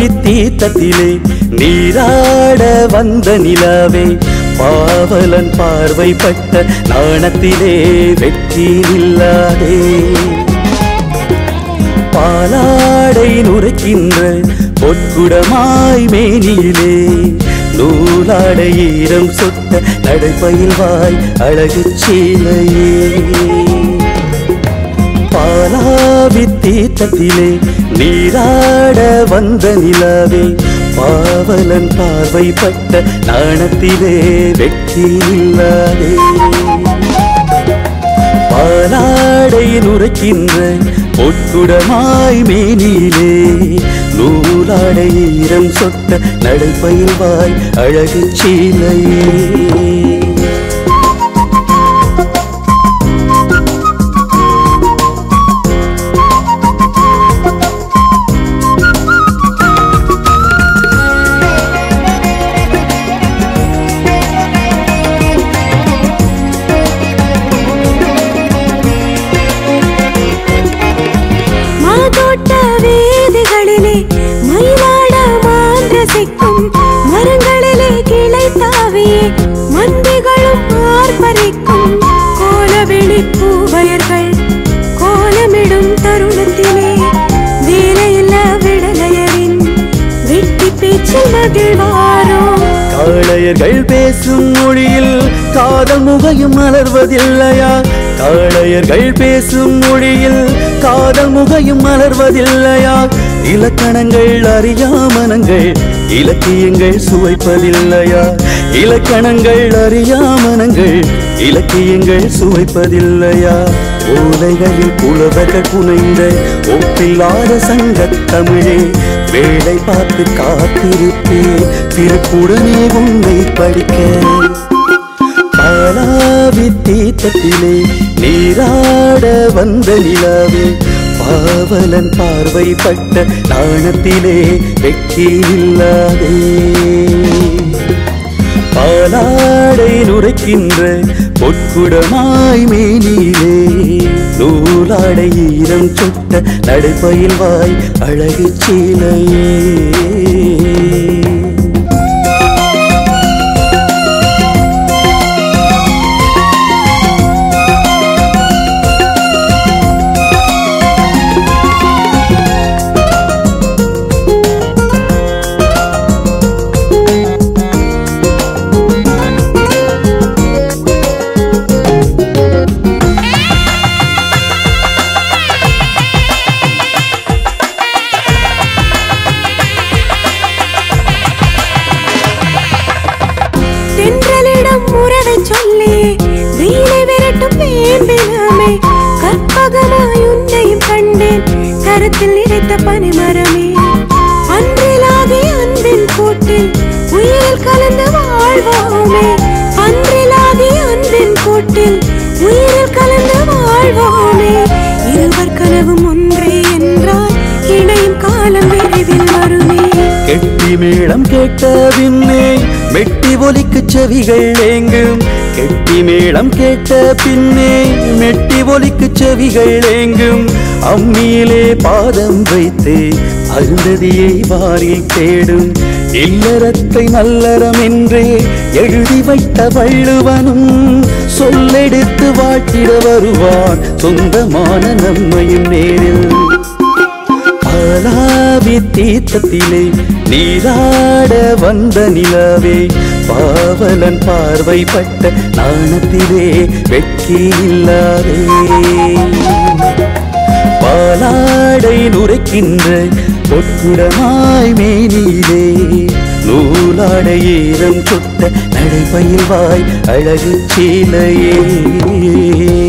தீர்த்தத்திலே நீராட வந்த நிலாவே பாவலன் பார்வைப்பட்ட நாணத்திலே வெற்றி இல்லாதே பாலாடை நுரைக்கின்ற பொற்குடமாய் மேனியிலே நூலாடை ஈரம் சொட்ட நடைப்பயில்வாய் அழகு சீலையே பாலாவி தீர்த்தத்திலே நீராட வந்த நிலாவே பாவலன் பார்வைப்பட்ட நாணத்திலே வெற்றி இல்லாதே பாலாடை நுரைக்கின்ற பொற்குடமாய் மேனியிலே நூலாடை ஈரம் சொட்ட நடைப்பயில்வாய் அழகு சீலையே மாதோட்ட வீதிகளிலே மயிலாட மாந்திரசிக்கும் மரங்களிலே கிளை தாவியே மந்திகளும் ஆர்ப்பரிக்கும் கோலவெளி பூவயர்கள் கோலமிடும் தருணத்திலே வேலையில்ல விடலையரின் வெட்டி பேச்சில் மகிழ்வாரோ காளையர்கள் பேசும் மொழியில் காதல் முகையும் மலர்வதில்லையா காளையர்கள் பேசும் மொழியில் காதல் முகையும் மலர்வதில்லையா இலக்கணங்கள் அறியாமனங்கள் இலக்கியங்கள் சுவைப்பதில்லையா இலக்கணங்கள் அறியாமனங்கள் இலக்கியங்கள் சுவைப்பதில்லையா ஓலைகளில் புலவர்கள் புனைந்த ஒப்பில்லாத சங்கத் தமிழே வேலை பார்த்து காத்திருப்பேன் திருக்குடனே உன்னை படிக்க பாலாவி தீர்த்தத்திலே நீராட வந்த நிலாவே பாவலன் பார்வைப்பட்ட நாணத்திலே வெற்றி இல்லாதே பாலாடை நுரைக்கின்ற பொற்குடமாய் மேனியிலே நூலாடை ஈரம் சொட்ட நடைப்பயில்வாய் அழகு சீலையே தென்றலிடம் உறவை சொல்லி வெயிலை விரட்டும் வேம்பினாமே கற்பகமாய் உன்னையும் கண்டேன் கருத்தில் நிறைத்த பனிமரமே அன்றிலாகி அன்பின் கூட்டில் உயிரில் கலந்து வாழ்வோமே அன்றிலாகி அன்பின் கூட்டில் உயிரில் கலந்து வாழ்வோமே இருவர் கனவும் ஒன்றே என்றால் இணையும் காலம் விரைவில் வருமே கெட்டி மேளம் கேட்ட பின்னே மெட்டி ஒலிக்கு செவிகள் ஏங்கும் கெட்டி மேளம் கேட்ட பின்னே மெட்டி ஒலிக்கு செவிகள் ஏங்கும் அம்மியிலே பாதம் வைத்து அருந்ததியை வாரில் தேடும் இல்லறத்தை நல்லறம் என்றே எழுதி வைத்த வள்ளுவனும் சொல்லெடுத்து வாழ்த்திட வருவான் சொந்தமான நம்மையும் நேரில் பாலாவி தீர்த்தத்திலே நீராட வந்த நிலாவே பாவலன் பார்வைப்பட்ட நாணத்திலே வெற்றி இல்லாதே பாலாடை நுரைக்கின்ற பொற்குடமாய் மேனியிலே நூலாடை ஈரம் சொட்ட நடைபயில்வாய் அழகு சீலையே